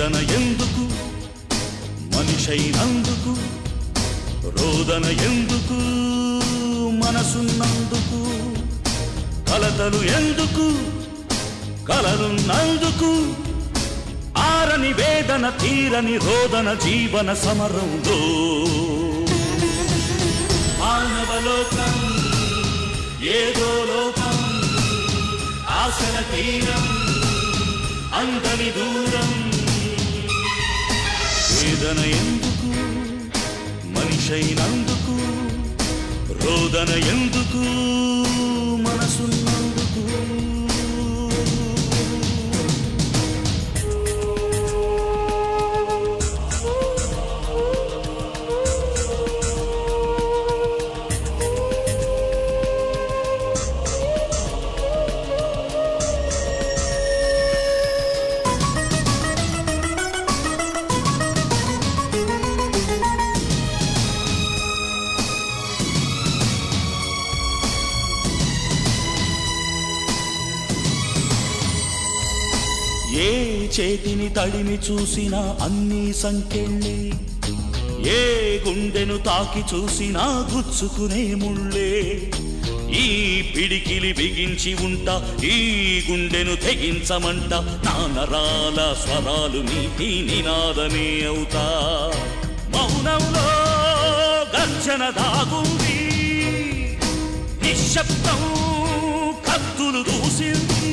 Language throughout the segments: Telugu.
వేదన ఎందుకు మనిషైనందుకు రోదన ఎందుకు మనసున్నందుకు కలతలు ఎందుకు కలలున్నందుకు ఆరని వేదన తీరని రోదన జీవన సమరంలో మానవలోకం ఏదో లోపం ఆశల తీరం అందని దూరం వేదన ఎందుకు మనిషైనందుకు రోదన ఎందుకు మనసున్నందుకు ఏ చేతిని తడిమి చూసినా అన్ని సంకెళ్ళే ఏ గుండెను తాకి చూసినా గుచ్చుకునే ముళ్ళే ఈ పిడికిలి బిగించి ఉంటా ఈ గుండెను తెగించమంట నా నరాల స్వరాలు నీటి నినాదమే అవుతా మౌనంలో గర్జన దాగుంది నిశ్శబ్దం కత్తులు దూసింది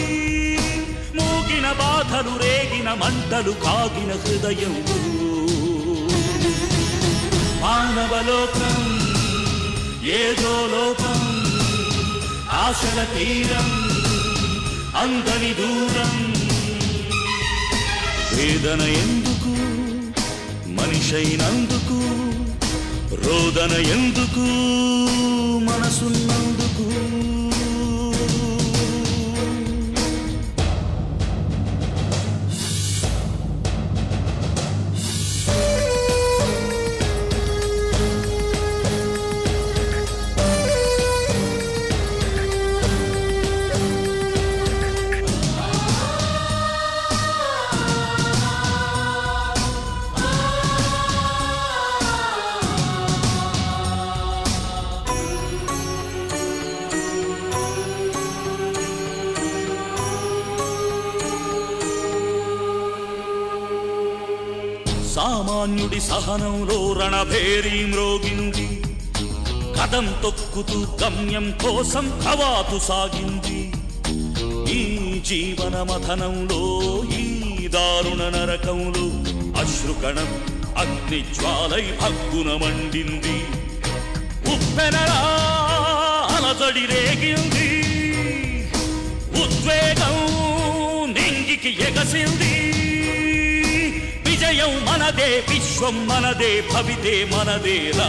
మూగిన బాధలు రేగిన మంటలు కాగిన హృదయం మానవలోకం ఏదో లోపం ఆశల తీరం అందని దూరం వేదన ఎందుకు మనిషైనందుకు రోదన ఎందుకు మనసున్నందుకు సామాన్యుడి సహనంలో రణభేరీ మ్రోగింది కదం తొక్కుతూ గమ్యం కోసం కవాతు సాగింది ఈ జీవన మథనంలో ఈ దారుణ నరకంలో అశ్రుకణం అగ్ని జ్వాలై భగ్గున మండింది ఉప్పెనలా అలజడి రేగింది ఉద్వేగం నింగికి ఎగసింది విజయం మనదే విశ్వం మనదే భవితే మనదేలా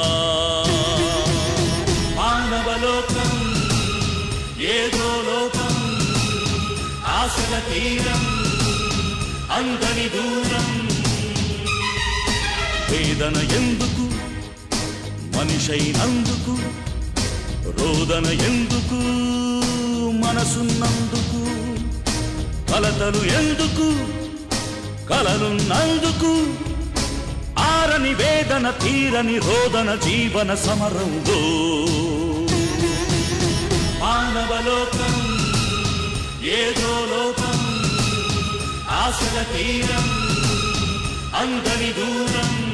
మానవలోకం ఏదో లోపం ఆశల తీరం అందని దూరం వేదన ఎందుకు మనిషైనందుకు రోదన ఎందుకు మనసున్నందుకు కలతలు ఎందుకు కలలున్నందుకు ఆరని వేదన తీరని రోదన జీవన సమరంలో మానవలోకం ఏదో లోపం ఆశల తీరం అందని దూరం